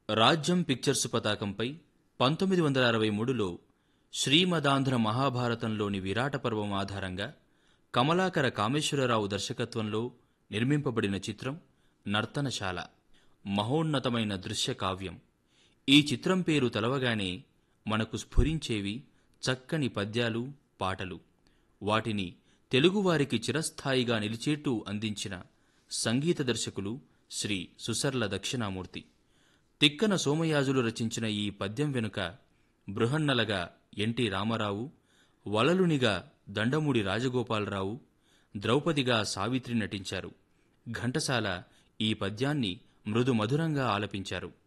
రాజ్యం పిక్చర్స్ పతాకంపై పంతొమ్మిది వందల అరవై మూడులో శ్రీమదాంధ్ర మహాభారతంలోని విరాట పర్వం ఆధారంగా కమలాకర కామేశ్వరరావు దర్శకత్వంలో నిర్మింపబడిన చిత్రం నర్తనశాల మహోన్నతమైన దృశ్య కావ్యం ఈ చిత్రం పేరు తలవగానే మనకు స్ఫురించేవి చక్కని పద్యాలు పాటలు వాటిని తెలుగువారికి చిరస్థాయిగా నిలిచేట్టు అందించిన సంగీత దర్శకులు శ్రీ సుసర్ల దక్షిణామూర్తి తిక్కన సోమయాజులు రచించిన ఈ పద్యం వెనుక బృహన్నలగా ఎన్టీ రామారావు వలలునిగా దండమూడి రాజగోపాలరావు ద్రౌపదిగా సావిత్రి నటించారు ఘంటసాల ఈ పద్యాన్ని మృదు మధురంగా ఆలపించారు